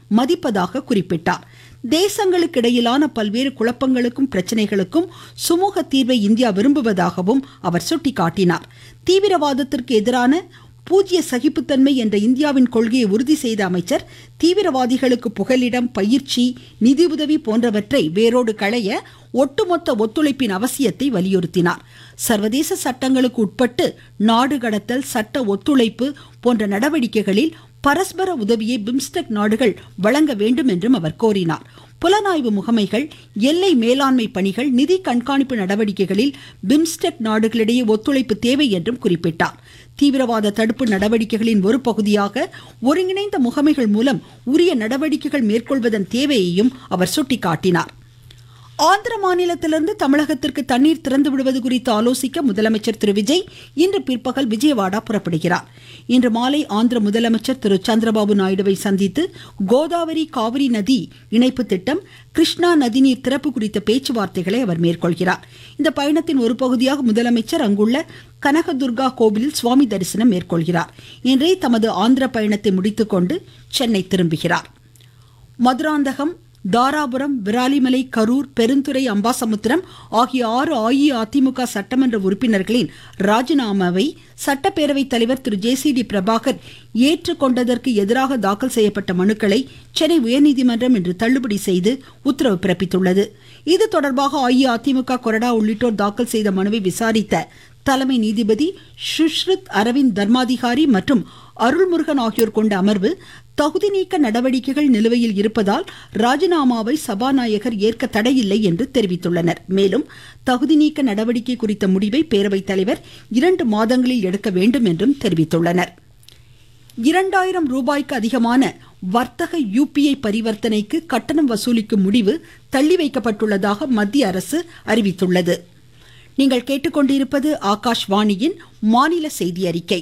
மதிப்பதாக குறிப்பிட்டார் தேசங்களுக்கு இடையிலான பல்வேறு குழப்பங்களுக்கும் பிரச்சனைகளுக்கும் சுமூக தீர்வை இந்தியா விரும்புவதாகவும் அவர் சுட்டிக்காட்டினார் தீவிரவாதத்திற்கு எதிரான பூஜ்ய சகிப்புத்தன்மை என்ற இந்தியாவின் கொள்கையை உறுதி செய்த அமைச்சர் தீவிரவாதிகளுக்கு புகலிடம் பயிற்சி நிதியுதவி போன்றவற்றை வேரோடு களைய ஒட்டுமொத்த ஒத்துழைப்பின் அவசியத்தை வலியுறுத்தினார் சர்வதேச சட்டங்களுக்கு உட்பட்டு நாடு கடத்தல் சட்ட ஒத்துழைப்பு போன்ற நடவடிக்கைகளில் பரஸ்பர உதவியை பிம்ஸ்டெக் நாடுகள் வழங்க வேண்டும் என்றும் அவர் கோரினார் புலனாய்வு முகமைகள் எல்லை மேலாண்மை பணிகள் நிதி கண்காணிப்பு நடவடிக்கைகளில் பிம்ஸ்டெக் நாடுகளிடையே ஒத்துழைப்பு தேவை என்றும் குறிப்பிட்டார் தீவிரவாத தடுப்பு நடவடிக்கைகளின் ஒரு பகுதியாக ஒருங்கிணைந்த முகமைகள் மூலம் உரிய நடவடிக்கைகள் மேற்கொள்வதன் தேவையையும் அவர் சுட்டிக்காட்டினார் ஆந்திர மாநிலத்திலிருந்து தமிழகத்திற்கு தண்ணீர் திறந்து விடுவது குறித்து ஆலோசிக்க முதலமைச்சர் திரு விஜய் இன்று பிற்பகல் விஜயவாடா புறப்படுகிறார் இன்று மாலை ஆந்திர முதலமைச்சர் திரு சந்திரபாபு நாயுடுவை சந்தித்து கோதாவரி காவிரி நதி இணைப்பு திட்டம் கிருஷ்ணா நதிநீர் திறப்பு குறித்த பேச்சுவார்த்தைகளை அவர் மேற்கொள்கிறார் இந்த பயணத்தின் ஒரு பகுதியாக முதலமைச்சர் அங்குள்ள கனகதுர்கா கோவிலில் சுவாமி தரிசனம் மேற்கொள்கிறார் இன்றே தமது ஆந்திர பயணத்தை முடித்துக்கொண்டு சென்னை திரும்புகிறார் மதுராந்தகம் தாராபுரம் விராலிமலை கரூர் பெருந்துறை அம்பாசமுத்திரம் ஆகிய ஆறு அஇஅதிமுக சட்டமன்ற உறுப்பினர்களின் ராஜினாமாவை சட்டப்பேரவைத் தலைவர் திரு ஜே சி டி பிரபாகர் ஏற்றுக்கொண்டதற்கு எதிராக தாக்கல் செய்யப்பட்ட மனுக்களை சென்னை உயர்நீதிமன்றம் இன்று தள்ளுபடி செய்து உத்தரவு பிறப்பித்துள்ளது இது தொடர்பாக அஇஅதிமுக கொறடா உள்ளிட்டோர் தாக்கல் செய்த மனுவை விசாரித்த தலைமை நீதிபதி சுஷ்ருத் அரவிந்த் தர்மாதிகாரி மற்றும் அருள்முருகன் ஆகியோர் கொண்ட அமர்வு தகுதி நீக்க நடவடிக்கைகள் நிலுவையில் இருப்பதால் ராஜினாமாவை சபாநாயகர் ஏற்க தடையில்லை என்று தெரிவித்துள்ளனர் மேலும் தகுதி நீக்க நடவடிக்கை குறித்த முடிவை பேரவைத் தலைவர் இரண்டு மாதங்களில் எடுக்க வேண்டும் என்றும் தெரிவித்துள்ளனர் இரண்டாயிரம் ரூபாய்க்கு அதிகமான வர்த்தக யூபிஐ பரிவர்த்தனைக்கு கட்டணம் வசூலிக்கும் முடிவு தள்ளி வைக்கப்பட்டுள்ளதாக மத்திய அரசு அறிவித்துள்ளது நீங்கள் கேட்டுக்கொண்டிருப்பது ஆகாஷ்வாணியின் மாநில செய்தி அறிக்கை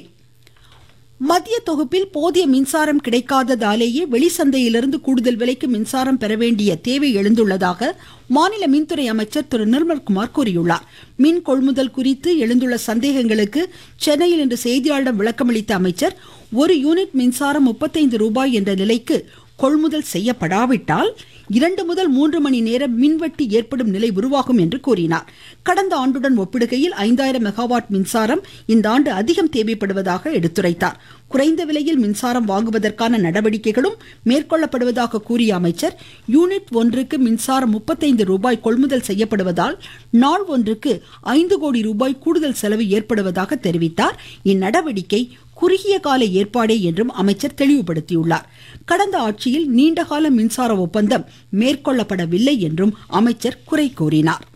மத்திய தொகுப்பில் போதிய மின்சாரம் கிடைக்காததாலேயே வெளிச்சந்தையிலிருந்து கூடுதல் விலைக்கு மின்சாரம் பெற வேண்டிய தேவை எழுந்துள்ளதாக மாநில மின்துறை அமைச்சர் திரு நிர்மல்குமார் கூறியுள்ளார் மின் கொள்முதல் குறித்து எழுந்துள்ள சந்தேகங்களுக்கு சென்னையில் இன்று செய்தியாளர்களிடம் விளக்கமளித்த அமைச்சர் ஒரு யூனிட் மின்சாரம் முப்பத்தைந்து ரூபாய் என்ற நிலைக்கு கொள்முதல் செய்யப்படாவிட்டால் இரண்டு முதல் மூன்று மணி நேரம் மின்வெட்டு ஏற்படும் நிலை உருவாகும் என்று கூறினார் கடந்த ஆண்டுடன் ஒப்பிடுகையில் ஐந்தாயிரம் மெகாவாட் மின்சாரம் இந்த ஆண்டு அதிகம் தேவைப்படுவதாக எடுத்துரைத்தார் குறைந்த விலையில் மின்சாரம் வாங்குவதற்கான நடவடிக்கைகளும் மேற்கொள்ளப்படுவதாக கூறிய அமைச்சர் யூனிட் ஒன்றுக்கு மின்சாரம் முப்பத்தைந்து ரூபாய் கொள்முதல் செய்யப்படுவதால் நாள் ஒன்றுக்கு ஐந்து கோடி ரூபாய் கூடுதல் செலவு ஏற்படுவதாக தெரிவித்தார் இந்நடவடிக்கை குறுகிய கால ஏற்பாடே என்றும் அமைச்சர் தெளிவுபடுத்தியுள்ளார் கடந்த ஆட்சியில் நீண்டகால மின்சார ஒப்பந்தம் மேற்கொள்ளப்படவில்லை என்றும் அமைச்சர் குறை கூறினார்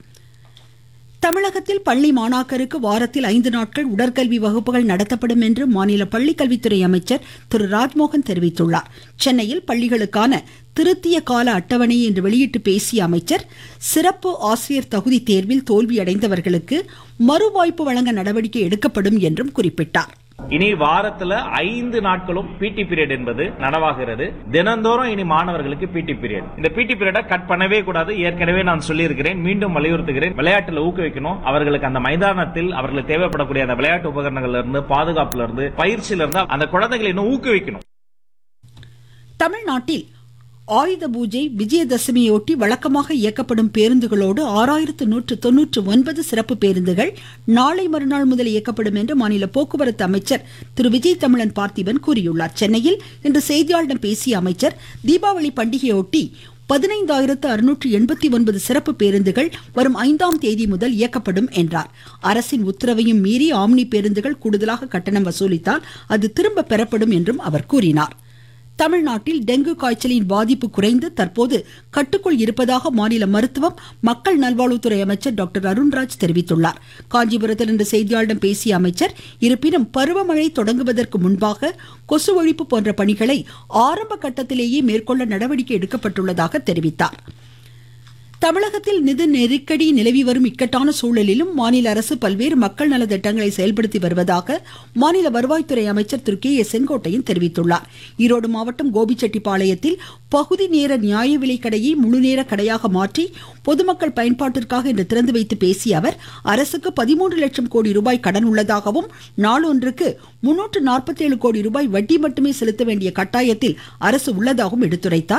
தமிழகத்தில் பள்ளி மாணாக்கருக்கு வாரத்தில் ஐந்து நாட்கள் உடற்கல்வி வகுப்புகள் நடத்தப்படும் என்று மாநில பள்ளிக்கல்வித்துறை அமைச்சர் திரு ராஜ்மோகன் தெரிவித்துள்ளார் சென்னையில் பள்ளிகளுக்கான திருத்திய கால அட்டவணையை இன்று வெளியிட்டு பேசிய அமைச்சர் சிறப்பு ஆசிரியர் தகுதி தேர்வில் தோல்வியடைந்தவர்களுக்கு மறுவாய்ப்பு வழங்க நடவடிக்கை எடுக்கப்படும் என்றும் குறிப்பிட்டார் இனி வாரத்துல ஐந்து நாட்களும் பிடி பீரியட் என்பது நடவாகிறது தினந்தோறும் இனி மாணவர்களுக்கு பிடி பீரியட் இந்த பிடி பீரியட கட் பண்ணவே கூடாது ஏற்கனவே நான் சொல்லியிருக்கிறேன் மீண்டும் வலியுறுத்துகிறேன் விளையாட்டுல ஊக்குவிக்கணும் அவர்களுக்கு அந்த மைதானத்தில் அவர்களுக்கு தேவைப்படக்கூடிய அந்த விளையாட்டு உபகரணங்கள்ல இருந்து பாதுகாப்புல இருந்து பயிற்சியில இருந்து அந்த குழந்தைகளை இன்னும் ஊக்குவிக்கணும் தமிழ்நாட்டில் ஆயுத பூஜை விஜயதசமியொட்டி வழக்கமாக இயக்கப்படும் பேருந்துகளோடு ஆறாயிரத்து நூற்று தொன்னூற்று ஒன்பது சிறப்பு பேருந்துகள் நாளை மறுநாள் முதல் இயக்கப்படும் என்று மாநில போக்குவரத்து அமைச்சர் திரு விஜய் தமிழன் பார்த்திபன் கூறியுள்ளார் சென்னையில் இன்று செய்தியாளர்களிடம் பேசிய அமைச்சர் தீபாவளி பண்டிகையொட்டி பதினைந்தாயிரத்து அறுநூற்று எண்பத்தி ஒன்பது சிறப்பு பேருந்துகள் வரும் ஐந்தாம் தேதி முதல் இயக்கப்படும் என்றார் அரசின் உத்தரவையும் மீறி ஆம்னி பேருந்துகள் கூடுதலாக கட்டணம் வசூலித்தால் அது திரும்ப பெறப்படும் என்றும் அவர் கூறினார் தமிழ்நாட்டில் டெங்கு காய்ச்சலின் பாதிப்பு குறைந்து தற்போது கட்டுக்குள் இருப்பதாக மாநில மருத்துவம் மக்கள் நல்வாழ்வுத்துறை அமைச்சர் டாக்டர் அருண்ராஜ் தெரிவித்துள்ளார் காஞ்சிபுரத்தில் இன்று செய்தியாளர்களிடம் பேசிய அமைச்சர் இருப்பினும் பருவமழை தொடங்குவதற்கு முன்பாக கொசு ஒழிப்பு போன்ற பணிகளை ஆரம்ப கட்டத்திலேயே மேற்கொள்ள நடவடிக்கை எடுக்கப்பட்டுள்ளதாக தெரிவித்தார் தமிழகத்தில் நிதி நெருக்கடி நிலவி வரும் இக்கட்டான சூழலிலும் மாநில அரசு பல்வேறு மக்கள் நல திட்டங்களை செயல்படுத்தி வருவதாக மாநில வருவாய்த்துறை அமைச்சர் திரு கே ஏ செங்கோட்டையன் தெரிவித்துள்ளார் ஈரோடு மாவட்டம் கோபிச்செட்டிப்பாளையத்தில் பகுதி நேர நியாய விலை கடையை முழுநேர கடையாக மாற்றி பொதுமக்கள் பயன்பாட்டிற்காக இன்று திறந்து வைத்து பேசிய அவர் அரசுக்கு பதிமூன்று லட்சம் கோடி ரூபாய் கடன் உள்ளதாகவும் நாளொன்றுக்கு முன்னூற்று நாற்பத்தி ஏழு கோடி ரூபாய் வட்டி மட்டுமே செலுத்த வேண்டிய கட்டாயத்தில் அரசு உள்ளதாகவும் எடுத்துரைத்தார்